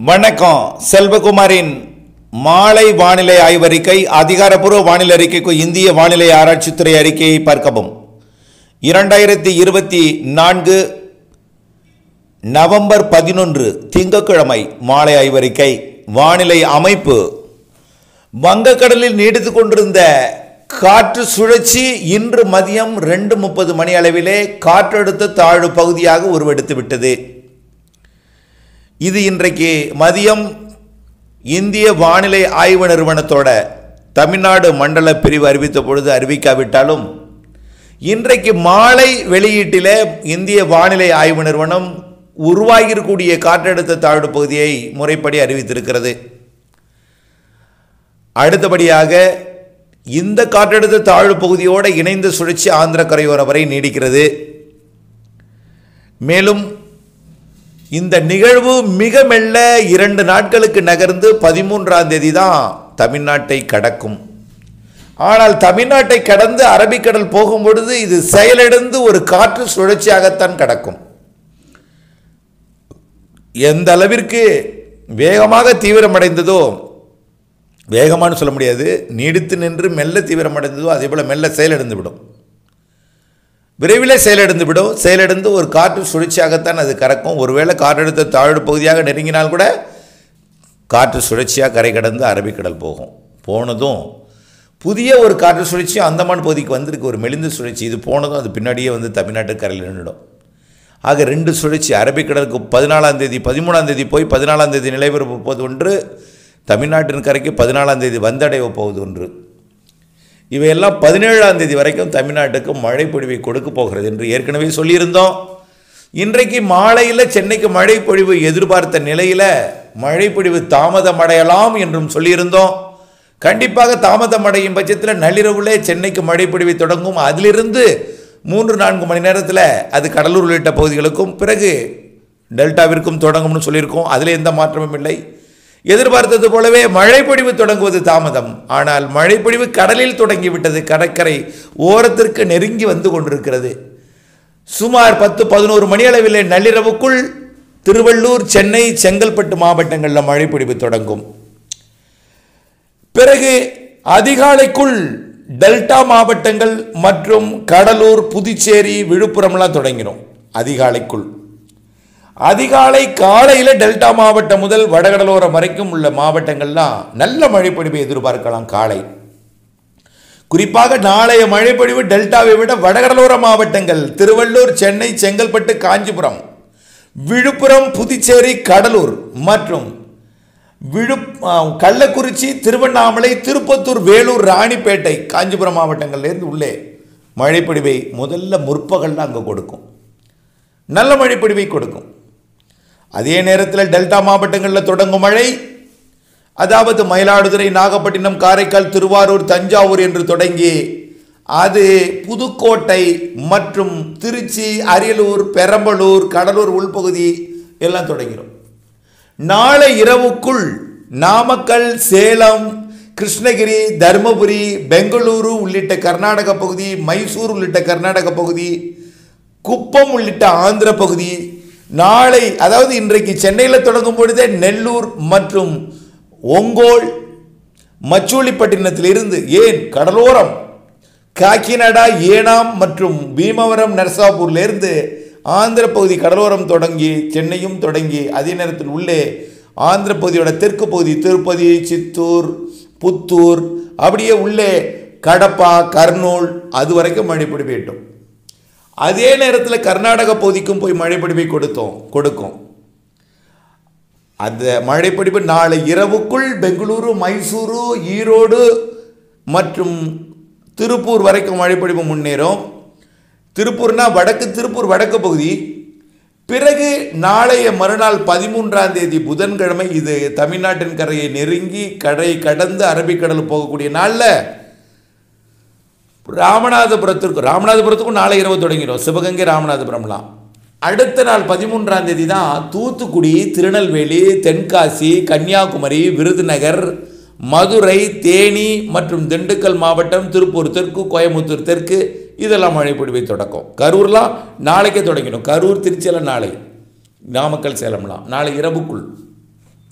வணக்கம் செல்வகுமாரின் மாலை வானிலை ஆய்வறிக்கை அதிகாரப்பூர்வ வானிலை அறிக்கைக்கு இந்திய வானிலை ஆராய்ச்சித்துறை அறிக்கையை பார்க்கவும் இரண்டாயிரத்தி இருபத்தி நான்கு நவம்பர் பதினொன்று திங்கட்கிழமை மாலை ஆய்வறிக்கை வானிலை அமைப்பு வங்கக்கடலில் நீடித்து கொண்டிருந்த காற்று சுழற்சி இன்று மதியம் ரெண்டு முப்பது மணி அளவிலே காற்றழுத்த தாழ்வு பகுதியாக உருவெடுத்து விட்டது இது இன்றைக்கு மதியம் இந்திய வானிலை ஆய்வு நிறுவனத்தோட தமிழ்நாடு மண்டல பிரிவு அறிவித்த பொழுது அறிவிக்காவிட்டாலும் இன்றைக்கு மாலை வெளியீட்டிலே இந்திய வானிலை ஆய்வு நிறுவனம் உருவாகியிருக்கூடிய காற்றழுத்த தாழ்வு பகுதியை முறைப்படி அறிவித்திருக்கிறது அடுத்தபடியாக இந்த காற்றழுத்த தாழ்வு பகுதியோடு இணைந்த சுழற்சி ஆந்திர கரையோரம் வரை நீடிக்கிறது மேலும் இந்த நிகழ்வு மிக மெல்ல இரண்டு நாட்களுக்கு நகர்ந்து பதிமூன்றாம் தேதி தான் தமிழ்நாட்டை கடக்கும் ஆனால் தமிழ்நாட்டை கடந்து அரபிக்கடல் போகும் பொழுது இது செயலிழந்து ஒரு காற்று சுழற்சியாகத்தான் கடக்கும் எந்த அளவிற்கு வேகமாக தீவிரமடைந்ததோ வேகமானு சொல்ல முடியாது நீடித்து நின்று மெல்ல தீவிரமடைந்ததோ அதே போல் மெல்ல செயலிழந்து விடும் விரைவிலே செயலிழந்து விடும் செயலிழந்து ஒரு காற்று சுழற்சியாகத்தான் அது கறக்கும் ஒருவேளை காற்றழுத்த தாழ்வு பகுதியாக நெருங்கினால் கூட காற்று சுழற்சியாக கரை கடந்து அரபிக்கடல் போகும் போனதும் புதிய ஒரு காற்று சுழற்சி அந்தமான் பகுதிக்கு வந்திருக்கு ஒரு மெலிந்த சுழற்சி இது போனதும் அது பின்னாடியே வந்து தமிழ்நாட்டு கரையில் நின்றுடும் ஆக ரெண்டு சுழற்சி அரபிக்கடலுக்கு பதினாலாம் தேதி பதிமூணாம் தேதி போய் பதினாலாம் தேதி நிலைபெற போவது ஒன்று தமிழ்நாட்டின் கரைக்கு பதினாலாம் தேதி வந்தடைய போவது ஒன்று இவையெல்லாம் பதினேழாம் தேதி வரைக்கும் தமிழ்நாட்டுக்கு மழை பொழிவை கொடுக்க போகிறது என்று ஏற்கனவே சொல்லியிருந்தோம் இன்றைக்கு மாலையில் சென்னைக்கு மழை பொழிவு எதிர்பார்த்த நிலையில் மழை பொழிவு தாமதமடையலாம் என்றும் சொல்லியிருந்தோம் கண்டிப்பாக தாமதமடையும் பட்சத்தில் நள்ளிரவுலே சென்னைக்கு மழை பொழிவை தொடங்கும் அதிலிருந்து மூன்று நான்கு மணி நேரத்தில் அது கடலூர் உள்ளிட்ட பகுதிகளுக்கும் பிறகு டெல்டாவிற்கும் தொடங்கும்னு சொல்லியிருக்கோம் அதில் எந்த மாற்றமும் இல்லை எதிர்பார்த்தது போலவே மழைப்பொழிவு தொடங்குவது தாமதம் ஆனால் மழைப்பொழிவு கடலில் தொடங்கிவிட்டது கடற்கரை ஓரத்திற்கு நெருங்கி வந்து கொண்டிருக்கிறது சுமார் பத்து பதினோரு மணி அளவில் நள்ளிரவுக்குள் திருவள்ளூர் சென்னை செங்கல்பட்டு மாவட்டங்களில் மழைப்பொழிவு தொடங்கும் பிறகு அதிகாலைக்குள் டெல்டா மாவட்டங்கள் மற்றும் கடலூர் புதுச்சேரி விழுப்புரம்லாம் தொடங்கிடும் அதிகாலைக்குள் அதிகாலை காலையில் டெல்டா மாவட்டம் முதல் வடகடலோரம் வரைக்கும் உள்ள மாவட்டங்கள்லாம் நல்ல மழைப்பொழிவை எதிர்பார்க்கலாம் காலை குறிப்பாக நாளைய மழைப்பொழிவு டெல்டாவை விட வடகடலோர மாவட்டங்கள் திருவள்ளூர் சென்னை செங்கல்பட்டு காஞ்சிபுரம் விழுப்புரம் புதுச்சேரி கடலூர் மற்றும் விழு கள்ளக்குறிச்சி திருவண்ணாமலை திருப்பத்தூர் வேலூர் ராணிப்பேட்டை காஞ்சிபுரம் மாவட்டங்கள்லேருந்து உள்ளே மழைப்பொழிவை முதல்ல முற்பகலில் அங்கே கொடுக்கும் நல்ல மழைப்பொழிவை கொடுக்கும் அதே நேரத்தில் டெல்டா மாவட்டங்களில் தொடங்கும் மழை அதாவது மயிலாடுதுறை நாகப்பட்டினம் காரைக்கால் திருவாரூர் தஞ்சாவூர் என்று தொடங்கி அது புதுக்கோட்டை மற்றும் திருச்சி அரியலூர் பெரம்பலூர் கடலூர் உள்பகுதி எல்லாம் தொடங்கிடும் நாளை இரவுக்குள் நாமக்கல் சேலம் கிருஷ்ணகிரி தருமபுரி பெங்களூரு உள்ளிட்ட கர்நாடக பகுதி மைசூர் உள்ளிட்ட கர்நாடக பகுதி குப்பம் உள்ளிட்ட ஆந்திர பகுதி நாளை அதாவது இன்றைக்கு சென்னையில் தொடங்கும் பொழுதே நெல்லூர் மற்றும் ஒங்கோல் மச்சூலிப்பட்டினத்திலிருந்து ஏன் கடலோரம் காக்கிநாடா ஏனாம் மற்றும் பீமவரம் நர்சாபூர்லேருந்து ஆந்திர பகுதி கடலோரம் தொடங்கி சென்னையும் தொடங்கி அதே நேரத்தில் உள்ளே ஆந்திர பகுதியோட தெற்கு பகுதி திருப்பதி சித்தூர் புத்தூர் அப்படியே உள்ளே கடப்பா கர்னூல் அது வரைக்கும் மழை பிடிப்பிட்டோம் அதே நேரத்தில் கர்நாடக பகுதிக்கும் போய் மழைப்பிடிப்பை கொடுத்தோம் கொடுக்கும் அந்த மழைப்பிடிப்பு நாளை இரவுக்குள் பெங்களூரு மைசூரு ஈரோடு மற்றும் திருப்பூர் வரைக்கும் மழைப்பிடிப்பு முன்னேறும் திருப்பூர்னா வடக்கு திருப்பூர் வடக்கு பகுதி பிறகு நாளைய மறுநாள் பதிமூன்றாம் தேதி புதன்கிழமை இது தமிழ்நாட்டின் கரையை நெருங்கி கடை கடந்து அரபிக்கடல் போகக்கூடிய நாளில் ராமநாதபுரத்திற்கு ராமநாதபுரத்துக்கும் நாளை இரவு தொடங்கிடும் சிவகங்கை ராமநாதபுரம்லாம் அடுத்த நாள் பதிமூன்றாம் தேதி தான் தூத்துக்குடி திருநெல்வேலி தென்காசி கன்னியாகுமரி விருதுநகர் மதுரை தேனி மற்றும் திண்டுக்கல் மாவட்டம் திருப்பூர் தெற்கு கோயம்புத்தூர் தெற்கு இதெல்லாம் மழை பொழிவை தொடக்கம் கரூர்லாம் நாளைக்கே தொடங்கிடும் கரூர் திருச்சியெல்லாம் நாளை நாமக்கல் சேலம்லாம் நாளை இரவுக்குள்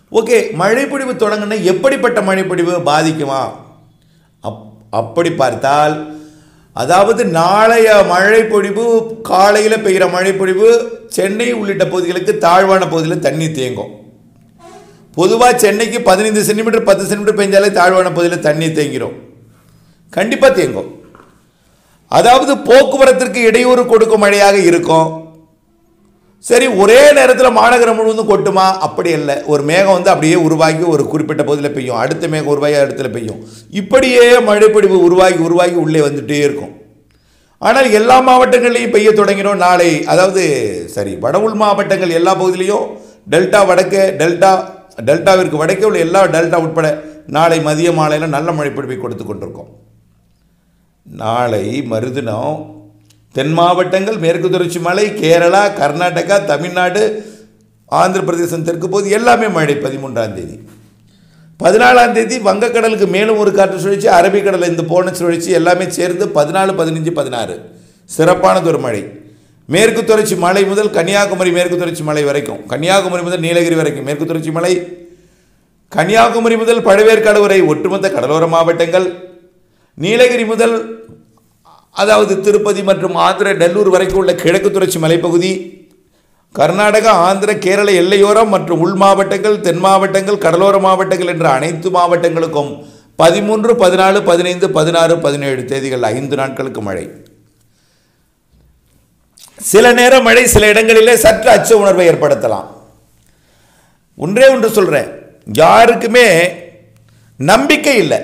ஓகே மழைப்பொழிவு தொடங்கினா எப்படிப்பட்ட மழைப்பொழிவு பாதிக்குமா அப் அப்படி பார்த்தால் அதாவது நாளைய மழைப்பொழிவு காலையில் பெய்கிற மழைப்பொழிவு சென்னை உள்ளிட்ட பகுதிகளுக்கு தாழ்வான பகுதியில் தண்ணி தேங்கும் பொதுவாக சென்னைக்கு பதினைந்து சென்டிமீட்டர் பத்து சென்டிமீட்டர் பெஞ்சாலே தாழ்வான பகுதியில் தண்ணி தேங்கிடும் கண்டிப்பாக தேங்கும் அதாவது போக்குவரத்திற்கு இடையூறு கொடுக்கும் மழையாக இருக்கும் சரி ஒரே நேரத்தில் மாநகரம் முழுவதும் கொட்டுமா அப்படி இல்லை ஒரு மேகம் வந்து அப்படியே உருவாகி ஒரு குறிப்பிட்ட பகுதியில் பெய்யும் அடுத்த மேகம் உருவாகி இடத்துல பெய்யும் இப்படியே மழைப்பொழிவு உருவாகி உருவாகி உள்ளே வந்துட்டே இருக்கும் ஆனால் எல்லா மாவட்டங்கள்லையும் பெய்ய தொடங்கினோம் நாளை அதாவது சரி வட உள் மாவட்டங்கள் எல்லா பகுதியிலையும் டெல்டா வடக்கு டெல்டா டெல்டாவிற்கு வடக்கே உள்ள எல்லா டெல்டா உட்பட நாளை மதிய மாலையில் நல்ல மழைப்பொழிவை கொடுத்து கொண்டிருக்கோம் நாளை மறுதினம் தென் மாவட்டங்கள் மேற்கு தொடர்ச்சி மலை கேரளா கர்நாடகா தமிழ்நாடு ஆந்திர பிரதேசம் தெற்கு பகுதி எல்லாமே மழை பதிமூன்றாம் தேதி பதினாலாம் தேதி வங்கக்கடலுக்கு மேலும் ஒரு காற்று சுழற்சி அரபிக்கடலில் இந்த போன சுழற்சி எல்லாமே சேர்ந்து பதினாலு பதினஞ்சு பதினாறு சிறப்பானது ஒரு மழை மேற்கு தொடர்ச்சி மலை முதல் கன்னியாகுமரி மேற்கு தொடர்ச்சி மலை வரைக்கும் கன்னியாகுமரி முதல் நீலகிரி வரைக்கும் மேற்கு தொடர்ச்சி மலை கன்னியாகுமரி முதல் பழவேற்காடு வரை ஒட்டுமொத்த கடலோர மாவட்டங்கள் நீலகிரி முதல் அதாவது திருப்பதி மற்றும் ஆந்திர டெல்லூர் வரைக்கும் உள்ள கிழக்கு தொடர்ச்சி மலைப்பகுதி கர்நாடகா ஆந்திர கேரள எல்லையோரம் மற்றும் உள் மாவட்டங்கள் தென் மாவட்டங்கள் கடலோர மாவட்டங்கள் என்ற அனைத்து மாவட்டங்களுக்கும் பதிமூன்று பதினாலு பதினைந்து பதினாறு பதினேழு தேதிகள் ஐந்து நாட்களுக்கு மழை சில நேரம் மழை சில இடங்களிலே சற்று அச்ச உணர்வை ஏற்படுத்தலாம் ஒன்றே ஒன்று சொல்கிறேன் யாருக்குமே நம்பிக்கை இல்லை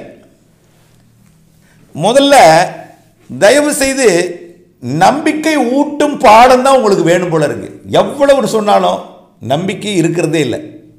முதல்ல தயவு செய்து நம்பிக்கை ஊட்டும் பாடம் தான் உங்களுக்கு வேணும் போல இருக்கு எவ்வளவு சொன்னாலும் நம்பிக்கை இருக்கிறதே இல்லை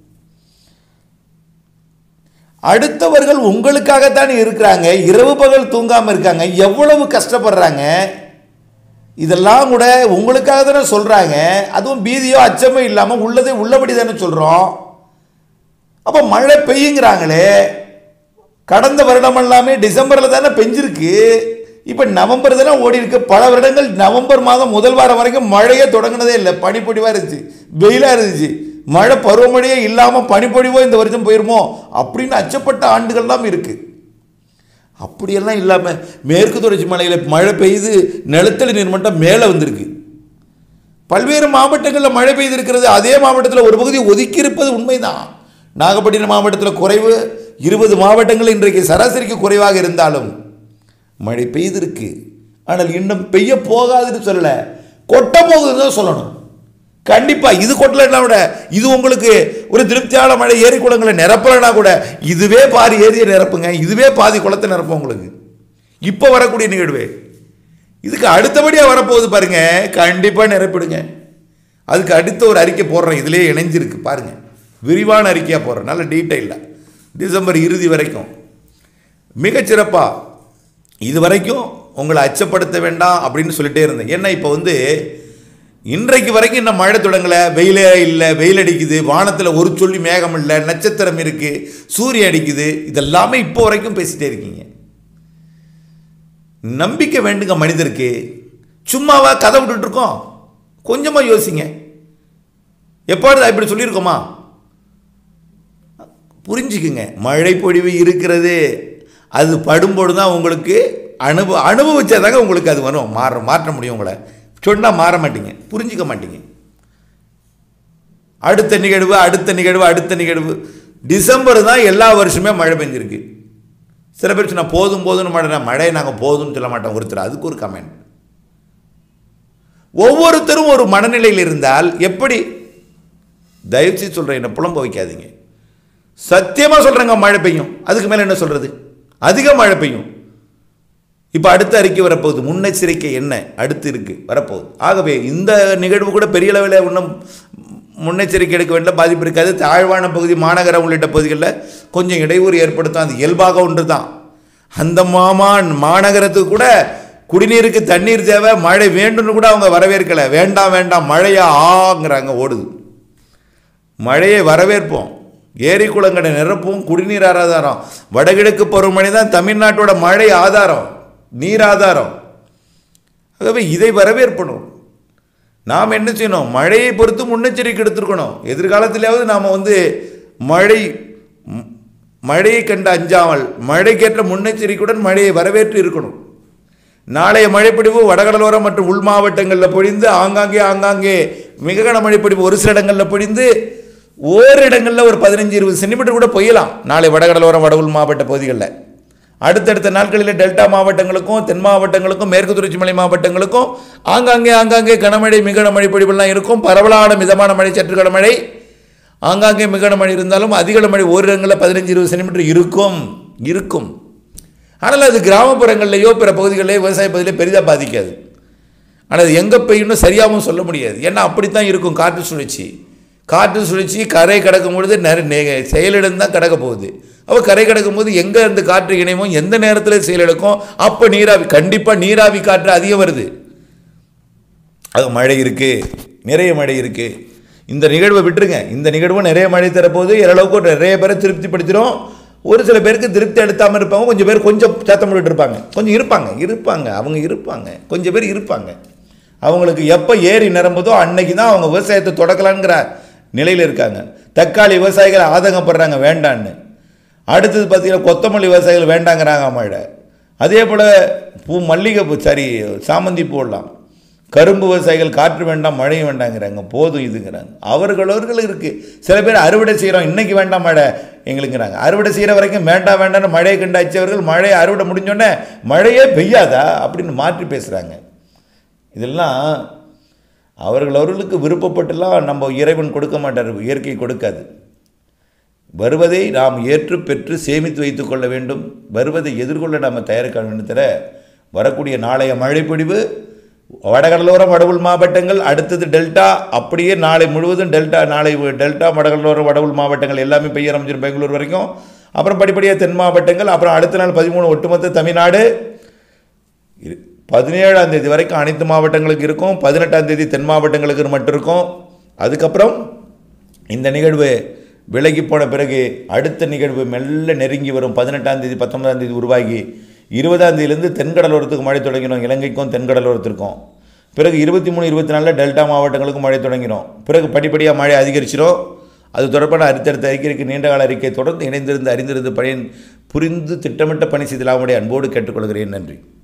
அடுத்தவர்கள் உங்களுக்காகத்தான் இருக்கிறாங்க இரவு பகல் தூங்காம இருக்காங்க எவ்வளவு கஷ்டப்படுறாங்க இதெல்லாம் கூட உங்களுக்காக தானே சொல்றாங்க அதுவும் பீதியோ அச்சமோ இல்லாம உள்ளதே உள்ளபடி தானே சொல்றோம் அப்போ மழை பெய்யுங்கிறாங்களே கடந்த வருடம் எல்லாமே டிசம்பரில் தானே பெஞ்சிருக்கு இப்போ நவம்பர் தானே ஓடி இருக்கு பல வருடங்கள் நவம்பர் மாதம் முதல் வாரம் வரைக்கும் மழையே தொடங்கினதே இல்லை பனிப்பொழிவாக இருந்துச்சு வெயிலாக இருந்துச்சு மழை பருவமழையே இல்லாமல் பனிப்பொழிவோ இந்த வருஷம் போயிருமோ அப்படின்னு அச்சப்பட்ட ஆண்டுகள்லாம் இருக்குது அப்படியெல்லாம் இல்லாமல் மேற்கு தொடர்ச்சி மலையில் மழை பெய்து நிலத்தடி நீர் மட்டம் மேலே வந்திருக்கு பல்வேறு மாவட்டங்களில் மழை பெய்திருக்கிறது அதே மாவட்டத்தில் ஒரு பகுதி ஒதுக்கி இருப்பது உண்மைதான் நாகப்பட்டினம் மாவட்டத்தில் குறைவு இருபது மாவட்டங்கள் இன்றைக்கு சராசரிக்கு குறைவாக இருந்தாலும் மழை பெய்திருக்கு ஆனால் இன்னும் பெய்ய போகாதுன்னு சொல்லலை கொட்ட போகுதுன்னு தான் சொல்லணும் கண்டிப்பாக இது கொட்டலைன்னா விட இது உங்களுக்கு ஒரு திருப்தியான மழை ஏரி குளங்களை நிரப்பலைன்னா கூட இதுவே பாதி ஏரியை நிரப்புங்க இதுவே பாதி குளத்தை நிரப்பும் உங்களுக்கு இப்போ வரக்கூடிய நிகழ்வு இதுக்கு அடுத்தபடியாக வரப்போகுது பாருங்க கண்டிப்பாக நிரப்பிடுங்க அதுக்கு அடுத்த ஒரு அறிக்கை போடுறேன் இதிலே இணைஞ்சிருக்கு பாருங்க விரிவான அறிக்கையாக போடுறேன் நல்ல டீட்டெயிலாக டிசம்பர் இறுதி வரைக்கும் மிகச்சிறப்பாக இது வரைக்கும் உங்களை அச்சப்படுத்த வேண்டாம் அப்படின்னு சொல்லிட்டே இருந்தேன் ஏன்னா இப்போ வந்து இன்றைக்கு வரைக்கும் இன்னும் மழை தொடங்கலை வெயிலே இல்லை வெயில் அடிக்குது வானத்தில் ஒரு சொல்லி மேகம் இல்லை நட்சத்திரம் இருக்குது சூரியன் அடிக்குது இதெல்லாமே இப்போ வரைக்கும் பேசிட்டே இருக்கீங்க நம்பிக்கை வேண்டுங்க மனிதருக்கு சும்மாவா கதை விட்டுட்டு இருக்கோம் கொஞ்சமாக யோசிங்க எப்பொழுது இப்படி சொல்லியிருக்கோமா புரிஞ்சுக்குங்க மழை பொழிவு இருக்கிறது அது படும்போது தான் உங்களுக்கு அனுபவ அனுபவிச்சாதாங்க உங்களுக்கு அது வரும் மாற மாற்ற முடியும் உங்களை சொன்னால் மாற மாட்டீங்க புரிஞ்சிக்க மாட்டீங்க அடுத்த நிகழ்வு அடுத்த நிகழ்வு அடுத்த நிகழ்வு டிசம்பர் தான் எல்லா வருஷமே மழை பெஞ்சிருக்கு சில பேர் சொன்னா போதும் போதும்னு மழை மழை நாங்கள் போதும்னு சொல்ல மாட்டோம் ஒருத்தர் அதுக்கு ஒரு கமெண்ட் ஒவ்வொருத்தரும் ஒரு மனநிலையில் இருந்தால் எப்படி தயவுசெய்து சொல்கிறேன் என்ன புலம்ப வைக்காதீங்க சத்தியமாக சொல்கிறேங்க மழை பெய்யும் அதுக்கு மேலே என்ன சொல்கிறது அதிக மழை பெய்யும் இப்போ அடுத்த அறிக்கை வரப்போகுது முன்னெச்சரிக்கை என்ன அடுத்து இருக்குது வரப்போகுது ஆகவே இந்த நிகழ்வு கூட பெரிய அளவில் இன்னும் முன்னெச்சரிக்கை எடுக்க வேண்டிய பாதிப்பு இருக்காது தாழ்வான பகுதி மாநகரம் உள்ளிட்ட பகுதிகளில் கொஞ்சம் இடையூறு ஏற்படுத்தும் அது இயல்பாக ஒன்று தான் அந்த மாமா மாநகரத்துக்கு கூட குடிநீருக்கு தண்ணீர் தேவை மழை வேண்டும்னு கூட அவங்க வரவேற்கலை வேண்டாம் வேண்டாம் மழையா ஆங்கிறாங்க ஓடுது மழையை வரவேற்போம் ஏரி குளங்களை நிரப்பும் குடிநீர் ஆதாரம் வடகிழக்கு பருவமழை தான் தமிழ்நாட்டோட மழை ஆதாரம் நீர் ஆதாரம் ஆகவே இதை வரவேற்பணும் நாம் என்ன செய்யணும் மழையை பொறுத்து முன்னெச்சரிக்கை எடுத்துருக்கணும் எதிர்காலத்திலேயாவது நாம் வந்து மழை ம், மழையை கண்டு அஞ்சாமல் மழைக்கேற்ற முன்னெச்சரிக்கையுடன் மழையை வரவேற்று இருக்கணும் நாளைய மழைப்பிடிவு வடகடலோரம் மற்றும் உள் மாவட்டங்களில் பொழிந்து ஆங்காங்கே ஆங்காங்கே மிக கன மழைப்பிடிவு ஒரு சில இடங்களில் பொழிந்து ஓரிடங்களில் ஒரு பதினஞ்சு இருபது சென்டிமீட்டர் கூட பொய்யலாம் நாளை வடகடலோரம் வட உள் மாவட்ட பகுதிகளில் அடுத்தடுத்த நாட்களில் டெல்டா மாவட்டங்களுக்கும் தென் மாவட்டங்களுக்கும் மேற்கு தொடர்ச்சி மலை மாவட்டங்களுக்கும் ஆங்காங்கே ஆங்காங்கே கனமழை மிக கனமழை பொழிவெல்லாம் இருக்கும் பரவலான மிதமான மழை சற்று கனமழை ஆங்காங்கே மிக கனமழை இருந்தாலும் அதிக மழை ஓரிடங்களில் பதினஞ்சு இருபது சென்டிமீட்டர் இருக்கும் இருக்கும் ஆனால் அது கிராமப்புறங்கள்லையோ பிற பகுதிகளிலேயோ விவசாய பகுதியிலே பெரிதாக பாதிக்காது ஆனால் அது எங்கே பெய்யும்னு சரியாகவும் சொல்ல முடியாது ஏன்னா அப்படித்தான் இருக்கும் காற்று சுழற்சி காற்று சுழற்சி கரை கடக்கும் பொழுது நெ- நெ- செயலிழந்து தான் கடக்க போகுது அப்போ கரை கடக்கும் போது எங்கே இருந்து காற்று இணைமோ எந்த நேரத்தில் செயலிழக்கும் அப்போ நீராவி கண்டிப்பாக நீராவி காற்று அதிகம் வருது அது மழை இருக்குது நிறைய மழை இருக்குது இந்த நிகழ்வை விட்டுருங்க இந்த நிகழ்வு நிறைய மழை தரப்போகுது ஓரளவுக்கு நிறைய பேரை திருப்திப்படுத்திடும் ஒரு சில பேருக்கு திருப்தி எடுத்தாமல் இருப்பாங்க கொஞ்சம் பேர் கொஞ்சம் சத்தம் போட்டுட்டு இருப்பாங்க கொஞ்சம் இருப்பாங்க இருப்பாங்க அவங்க இருப்பாங்க கொஞ்சம் பேர் இருப்பாங்க அவங்களுக்கு எப்போ ஏறி நிரம்புதோ அன்னைக்கு தான் அவங்க விவசாயத்தை தொடக்கலாங்கிற நிலையில் இருக்காங்க தக்காளி விவசாயிகள் ஆதங்கப்படுறாங்க வேண்டான்னு அடுத்தது பார்த்தீங்கன்னா கொத்தமல்லி விவசாயிகள் வேண்டாங்கிறாங்க மழை அதே போல் பூ மல்லிகை பூ சரி சாமந்தி போடலாம் கரும்பு விவசாயிகள் காற்று வேண்டாம் மழையும் வேண்டாங்கிறாங்க போதும் இதுங்கிறாங்க அவர்களவர்கள் இருக்குது சில பேர் அறுவடை செய்கிறோம் இன்னைக்கு வேண்டாம் மழை எங்களுக்குறாங்க அறுவடை செய்கிற வரைக்கும் வேண்டாம் வேண்டாம்னு மழையை கண்டு அச்சவர்கள் மழையை அறுவடை முடிஞ்சோடனே மழையே பெய்யாதா அப்படின்னு மாற்றி பேசுகிறாங்க இதெல்லாம் அவர்கள் அவர்களுக்கு விருப்பப்பட்டுலாம் நம்ம இறைவன் கொடுக்க மாட்டார் இயற்கை கொடுக்காது வருவதை நாம் ஏற்று பெற்று சேமித்து வைத்துக் கொள்ள வேண்டும் வருவதை எதிர்கொள்ள நாம் தயாரிக்க வேண்டும் தவிர வரக்கூடிய நாளைய மழைப்பொழிவு வடகடலோரம் வடவுள் மாவட்டங்கள் அடுத்தது டெல்டா அப்படியே நாளை முழுவதும் டெல்டா நாளை டெல்டா வடகடலோரம் வடவுள் மாவட்டங்கள் எல்லாமே பெய்ய ஆரம்பிச்சிடும் பெங்களூர் வரைக்கும் அப்புறம் படிப்படியாக தென் மாவட்டங்கள் அப்புறம் அடுத்த நாள் பதிமூணு ஒட்டுமொத்த தமிழ்நாடு இரு- பதினேழாம் தேதி வரைக்கும் அனைத்து மாவட்டங்களுக்கு இருக்கும் பதினெட்டாம் தேதி தென் மாவட்டங்களுக்கு மட்டும் இருக்கும் அதுக்கப்புறம் இந்த நிகழ்வு விலகி போன பிறகு அடுத்த நிகழ்வு மெல்ல நெருங்கி வரும் பதினெட்டாம் தேதி பத்தொன்பதாம் தேதி உருவாகி இருபதாம் தேதியிலேருந்து தென்கடலோரத்துக்கு மழை தொடங்கிடும் இலங்கைக்கும் தென்கடலோரத்திற்கும் பிறகு இருபத்தி மூணு இருபத்தி நாலில் டெல்டா மாவட்டங்களுக்கும் மழை தொடங்கிடும் பிறகு படிப்படியாக மழை அதிகரிச்சிடும் அது தொடர்பான அடுத்தடுத்த அறிக்கைக்கு நீண்டகால அறிக்கை தொடர்ந்து இணைந்திருந்து அறிந்திருந்து பயன் புரிந்து திட்டமிட்ட பணி செய்தலாமுடைய அன்போடு கேட்டுக்கொள்கிறேன் நன்றி